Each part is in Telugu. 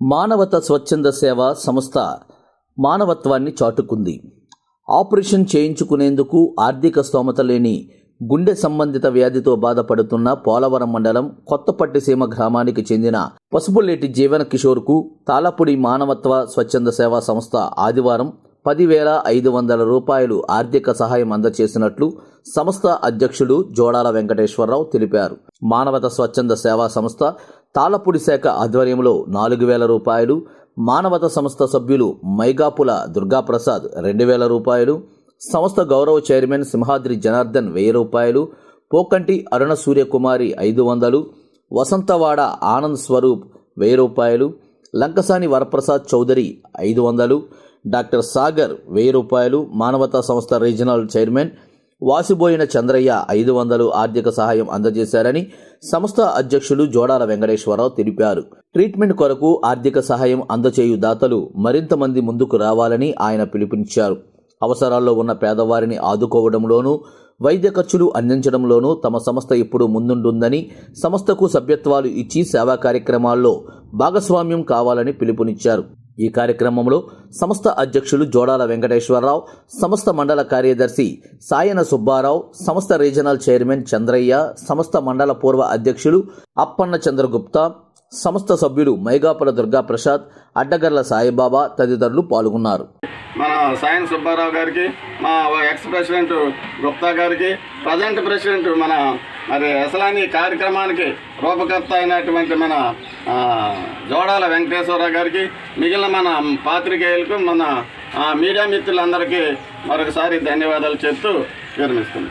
మానవత స్వచ్ఛంద సేవ సంస్థ మానవత్వాన్ని చాటుకుంది ఆపరేషన్ చేయించుకునేందుకు ఆర్థిక స్తోమత లేని గుండె సంబంధిత వ్యాధితో బాధపడుతున్న పోలవరం మండలం కొత్తపట్టిసీమ గ్రామానికి చెందిన పసుపులేటి జీవన కిషోర్కు తాళపూడి మానవత్వ స్వచ్ఛంద సేవా సంస్థ ఆదివారం పదివేల ఐదు వందల రూపాయలు ఆర్థిక సహాయం అందజేసినట్లు సంస్థ అధ్యక్షుడు జోడాల వెంకటేశ్వరరావు తెలిపారు మానవత స్వచ్ఛంద సేవా సంస్థ తాళపూడి శాఖ ఆధ్వర్యంలో నాలుగు వేల రూపాయలు మానవత సంస్థ సభ్యులు మైగాపుల దుర్గాప్రసాద్ రెండు వేల రూపాయలు సంస్థ గౌరవ చైర్మన్ సింహాద్రి జనార్దన్ వెయ్యి రూపాయలు పోకంటి అరుణ సూర్యకుమారి ఐదు వందలు వసంతవాడ ఆనంద్ స్వరూప్ వెయ్యి రూపాయలు లంకసాని వరప్రసాద్ చౌదరి ఐదు వందలు డాక్టర్ సాగర్ వెయ్యి రూపాయలు మానవతా సంస్థ రీజనల్ చైర్మన్ వాసిబోయిన చంద్రయ్య ఐదు వందలు ఆర్థిక సహాయం అందజేశారని సంస్థ అధ్యక్షులు జోడాల వెంకటేశ్వరరావు తెలిపారు ట్రీట్మెంట్ కొరకు ఆర్థిక సహాయం అందచేయు దాతలు మరింత మంది ముందుకు రావాలని ఆయన పిలుపునిచ్చారు అవసరాల్లో ఉన్న పేదవారిని ఆదుకోవడంలోనూ వైద్య ఖర్చులు అందించడంలోనూ తమ సంస్థ ఇప్పుడు ముందుంటుందని సంస్థకు సభ్యత్వాలు ఇచ్చి సేవా కార్యక్రమాల్లో భాగస్వామ్యం కావాలని పిలుపునిచ్చారు ఈ కార్యక్రమంలో సంస్థ అధ్యక్షులు జోడాల వెంకటేశ్వరరావు సంస్థ మండల కార్యదర్శి సాయన సుబ్బారావు సంస్థ రీజనల్ చైర్మన్ చంద్రయ్య సంస్థ మండల పూర్వ అధ్యక్షులు అప్పన్న చంద్రగుప్తా సంస్థ సభ్యులు మైగాపుల దుర్గాప్రసాద్ అడ్డగర్ల సాయిబాబా తదితరులు పాల్గొన్నారు మన సాయన్ సుబ్బారావు గారికి మా ఎక్స్ ప్రెసిడెంట్ గుప్తా గారికి ప్రజెంట్ ప్రెసిడెంట్ మన మరి అసలాని కార్యక్రమానికి రూపకర్త అయినటువంటి మన ఆ, జోడాల వెంకటేశ్వరరావు గారికి మిగిలిన మన పాత్రికేయులకు మన ఆ, మీడియా మిత్రులందరికీ మరొకసారి ధన్యవాదాలు చెప్తూ విరమిస్తుంది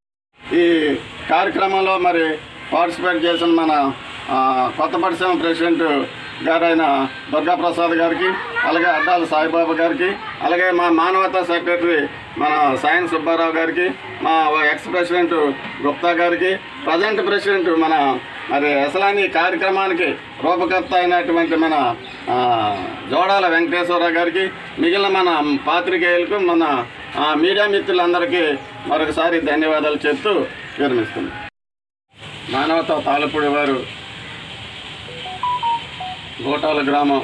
ఈ కార్యక్రమంలో మరి పార్టిసిపేట్ చేసిన మన ఆ, కొత్త పరిశ్రమ ప్రెసిడెంట్ గారైన దుర్గాప్రసాద్ గారికి అలాగే అడ్డాల సాయిబాబా గారికి అలాగే మా మానవతా సెక్రటరీ మన సాయన్ సుబ్బారావు గారికి మా ఎక్స్ ప్రెసిడెంట్ గుప్తా గారికి ప్రజెంట్ ప్రెసిడెంట్ మన మరి అసలాని కార్యక్రమానికి రూపకర్త అయినటువంటి మన ఆ, జోడాల వెంకటేశ్వరరావు గారికి మిగిలిన మన పాత్రికేయులకు మన ఆ, మీడియా మిత్రులందరికీ మరొకసారి ధన్యవాదాలు చెప్తూ విరమిస్తుంది మానవత తాళపూడి వారు గోటాల గ్రామం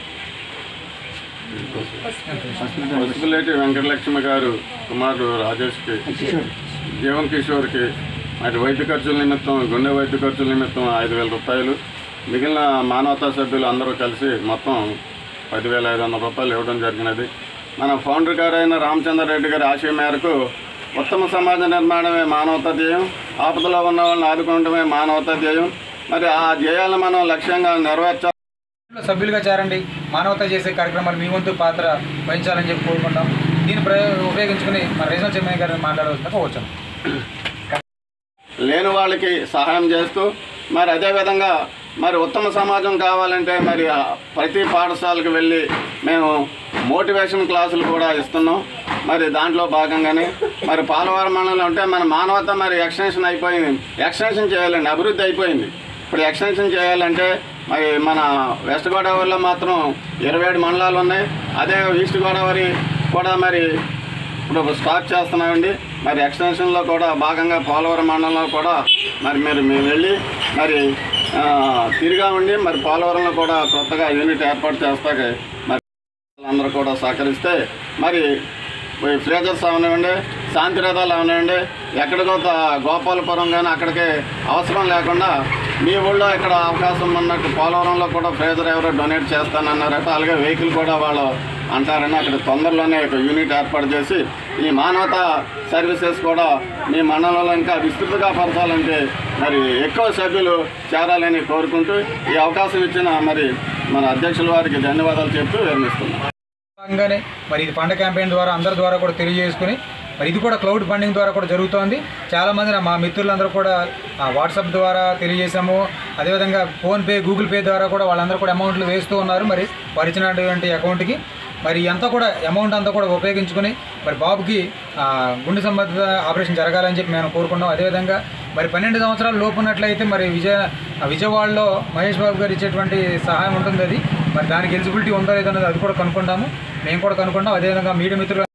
పసుపులేటి వెంకటలక్ష్మి గారు కుమారుడు రాజేష్కి జీవన్ కిషోర్కి మరి వైద్య ఖర్చుల నిమిత్తం గుండె వైద్య ఖర్చుల నిమిత్తం ఐదు వేల రూపాయలు మిగిలిన మానవతా సభ్యులు అందరూ కలిసి మొత్తం పదివేల ఐదు వందల రూపాయలు ఇవ్వడం జరిగినది మన ఫౌండర్ గారైన రామచంద్రారెడ్డి గారి ఆశయం మేరకు ఉత్తమ సమాజ నిర్మాణమే మానవతా ధ్యేయం ఆపదలో ఉన్న వాళ్ళని ఆదుకోవడమే మానవతా ధ్యేయం మరి ఆ ధ్యేయాలను మనం లక్ష్యంగా నెరవేర్చాలి సభ్యులుగా చేరండి మానవత చేసే కార్యక్రమాలు మీ వంతు పాత్ర వహించాలని చెప్పి కోరుకుంటాం దీన్ని ప్రయోగ ఉపయోగించుకుని మన రీజనల్ చైర్మన్ గారిని మాట్లాడవలసిన వచ్చాను లేని వాళ్ళకి సహాయం చేస్తూ మరి అదేవిధంగా మరి ఉత్తమ సమాజం కావాలంటే మరి ఆ ప్రతి పాఠశాలకు వెళ్ళి మేము మోటివేషన్ క్లాసులు కూడా ఇస్తున్నాం మరి దాంట్లో భాగంగానే మరి పాలవారం మండలం అంటే మన మానవత మరి ఎక్స్టెన్షన్ అయిపోయింది ఎక్స్టెన్షన్ చేయాలండి అభివృద్ధి అయిపోయింది ఇప్పుడు ఎక్స్టెన్షన్ చేయాలంటే మరి మన వెస్ట్ గోదావరిలో మాత్రం ఇరవై ఏడు మండలాలు ఉన్నాయి అదే ఈస్ట్ గోదావరి కూడా మరి ఇప్పుడు స్టార్ట్ చేస్తున్నామండి మరి ఎక్స్టెన్షన్లో కూడా భాగంగా పోలవరం మండలంలో కూడా మరి మీరు మేము వెళ్ళి మరి ఆ, తిరిగామండి మరి పోలవరంలో కూడా కొత్తగా యూనిట్ ఏర్పాటు చేస్తాక మరి అందరూ కూడా సహకరిస్తే మరి ఈ ఫ్లేజర్స్ అవనివ్వండి శాంతిరథాలు అవనివ్వండి ఎక్కడికో త- గోపాలపురం కానీ అక్కడికి అవసరం లేకుండా మీ ఊళ్ళో ఇక్కడ అవకాశం ఉన్నట్టు పోలవరంలో కూడా ఫ్రేజర్ ఎవరో డొనేట్ చేస్తానన్నారట అలాగే వెహికల్ కూడా వాళ్ళు అంటారని అక్కడ తొందరలోనే ఒక యూనిట్ ఏర్పాటు చేసి ఈ మానవతా సర్వీసెస్ కూడా మీ మండలంలో ఇంకా విస్తృతంగా పరచాలంటే మరి ఎక్కువ సభ్యులు చేరాలని కోరుకుంటూ ఈ అవకాశం ఇచ్చిన మరి మన అధ్యక్షుల వారికి ధన్యవాదాలు చెప్తూ విరమిస్తున్నాం భాగంగానే మరి ఇది ఫండ్ క్యాంపెయిన్ ద్వారా అందరి ద్వారా కూడా తెలియజేసుకుని మరి ఇది కూడా క్లౌడ్ ఫండింగ్ ద్వారా కూడా జరుగుతోంది చాలామంది నా- మా మిత్రులందరూ కూడా ఆ వాట్సాప్ ద్వారా తెలియజేశాము అదేవిధంగా ఫోన్పే గూగుల్ పే ద్వారా కూడా వాళ్ళందరూ కూడా అమౌంట్లు వేస్తూ ఉన్నారు మరి వారు ఇచ్చినటువంటి అకౌంట్కి మరి అంతా కూడా అమౌంట్ అంతా కూడా ఉపయోగించుకొని మరి బాబుకి ఆ, గుండె సంబంధిత ఆపరేషన్ జరగాలని చెప్పి మేము కోరుకున్నాం అదేవిధంగా మరి పన్నెండు సంవత్సరాలు లోపు ఉన్నట్లయితే మరి విజయ ఆ విజయవాడలో మహేష్ బాబు గారు ఇచ్చేటువంటి సహాయం ఉంటుంది అది మరి దానికి ఎలిజిబిలిటీ ఉందో లేదో అనేది అది కూడా కనుక్కుంటాము మేము కూడా కనుక్కుంటాం అదేవిధంగా మీడియా మిత్రులు